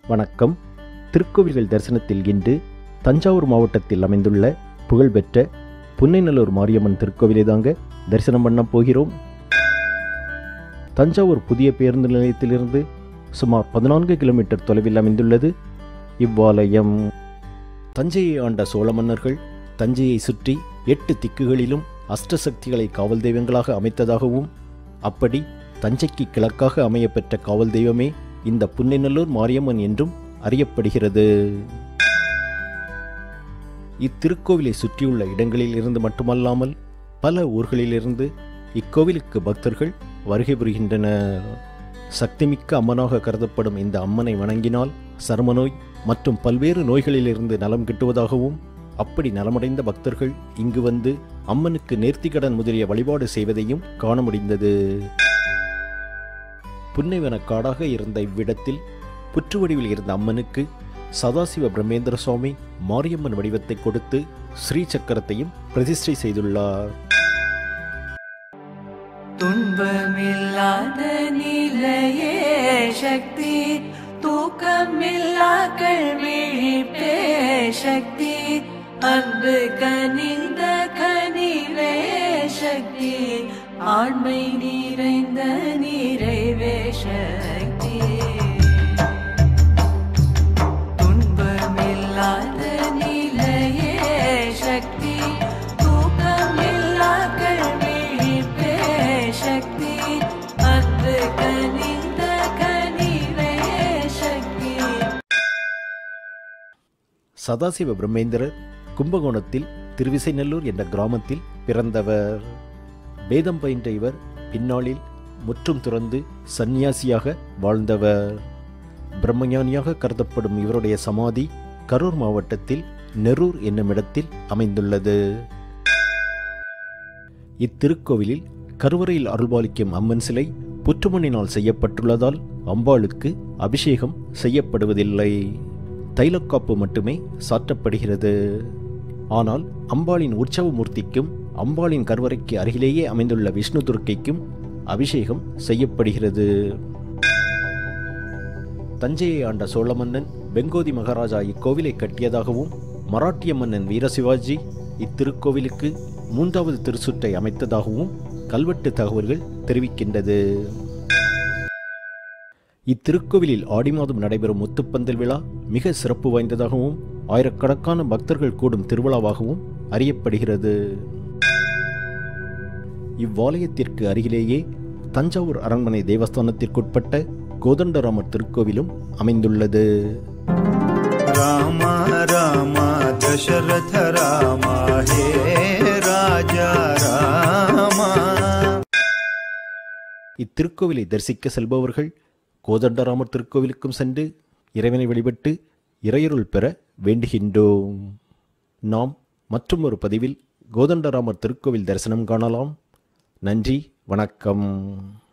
வணக்கம் திருக்கோவில்கள் தரிசனத்தில் இன்று தஞ்சாவூர் மாவட்டத்தில் அமைந்துள்ள புகழ்பெற்ற புன்னைநல்லூர் மாரியம்மன் திருக்கோவிலை தாங்க தரிசனம் பண்ண போகிறோம் தஞ்சாவூர் புதிய பேருந்து நிலையத்திலிருந்து சுமார் பதினான்கு கிலோமீட்டர் தொலைவில் அமைந்துள்ளது இவ்வாலயம் தஞ்சையை ஆண்ட சோழ மன்னர்கள் தஞ்சையை சுற்றி எட்டு திக்குகளிலும் அஷ்டசக்திகளை காவல் தெய்வங்களாக அமைத்ததாகவும் அப்படி தஞ்சைக்கு கிழக்காக அமையப்பெற்ற காவல் தெய்வமே இந்த புன்னைநல்லூர் மாரியம்மன் என்றும் அறியப்படுகிறது இத்திருக்கோவிலை சுற்றியுள்ள இடங்களில் இருந்து மட்டுமல்லாமல் பல ஊர்களிலிருந்து இக்கோவிலுக்கு பக்தர்கள் வருகை புரிகின்றனர் சக்திமிக்க அம்மனாக கருதப்படும் இந்த அம்மனை வணங்கினால் சருமநோய் மற்றும் பல்வேறு நோய்களிலிருந்து நலம் கிட்டுவதாகவும் அப்படி நலமடைந்த பக்தர்கள் இங்கு வந்து அம்மனுக்கு நேர்த்திக்கடன் முதலிய வழிபாடு செய்வதையும் காண முடிந்தது புன்னைவன காடாக இருந்த இவ்விடத்தில் புற்று வடிவில் இருந்த அம்மனுக்கு சதாசிவ பிரம்மேந்திர சுவாமி மாரியம்மன் வடிவத்தை கொடுத்து ஸ்ரீ சக்கரத்தையும் பிரதிஷ்டை செய்துள்ளார் துன்பமில்லாத நிலையே சக்தி தூக்கமில்லா கல்விழிப்பே சக்தி அன்பு கனிந்த கனிவே சக்தி ஆண்மை நிறைந்த நிறைவே சக்தி துன்பமில்லாத நிலையே சக்தி தூக்கமில்லா கல்விழிப்பே சக்தி அன்பு கனிந்த கனிவே சக்தி சதாசிவ பிரம்மேந்திரர் கும்பகோணத்தில் திருவிசைநல்லூர் என்ற கிராமத்தில் பிறந்தவர் வேதம் பயின்ற இவர் பின்னாளில் முற்றும் துறந்து சந்நியாசியாக வாழ்ந்தவர் பிரம்மஞானியாக கருதப்படும் இவருடைய சமாதி கரூர் மாவட்டத்தில் நெரூர் என்னும் இடத்தில் அமைந்துள்ளது இத்திருக்கோவிலில் கருவறையில் அருள்பாலிக்கும் அம்மன் சிலை புற்றுமண்ணினால் செய்யப்பட்டுள்ளதால் அம்பாளுக்கு அபிஷேகம் செய்யப்படுவதில்லை தைலக்காப்பு மட்டுமே சாற்றப்படுகிறது ஆனால் அம்பாளின் உற்சவ மூர்த்திக்கும் அம்பாளின் கருவறைக்கு அருகிலேயே அமைந்துள்ள விஷ்ணு துர்க்கைக்கும் அபிஷேகம் செய்யப்படுகிறது தஞ்சையை ஆண்ட சோழ மன்னன் வெங்கோதி மகாராஜா இக்கோவிலை கட்டியதாகவும் மராட்டிய மன்னன் வீரசிவாஜி இத்திருக்கோவிலுக்கு மூன்றாவது திருச்சுற்றை அமைத்ததாகவும் கல்வெட்டு தகவல்கள் தெரிவிக்கின்றது இத்திருக்கோவிலில் ஆடி மாதம் நடைபெறும் முத்துப்பந்தல் விழா மிக சிறப்பு வாய்ந்ததாகவும் ஆயிரக்கணக்கான பக்தர்கள் கூடும் திருவிழாவாகவும் அறியப்படுகிறது இவ்வாலயத்திற்கு அருகிலேயே தஞ்சாவூர் அரண்மனை தேவஸ்தானத்திற்குட்பட்ட கோதண்டராமர் திருக்கோவிலும் அமைந்துள்ளது राम राम दशरथ राम हे राजा राम இத்திருக்கோவிலை தரிசிக்க செல்பவர்கள் கோதண்டராமர் திருக்கோவிலுக்கும் சென்று இறைவனை வழிபட்டு இறையருள் பெற வேண்டுகின்றோம் நாம் மற்றும் ஒரு பதிவில் கோதண்டராமர் திருக்கோவில் தரிசனம் காணலாம் நன்றி வணக்கம்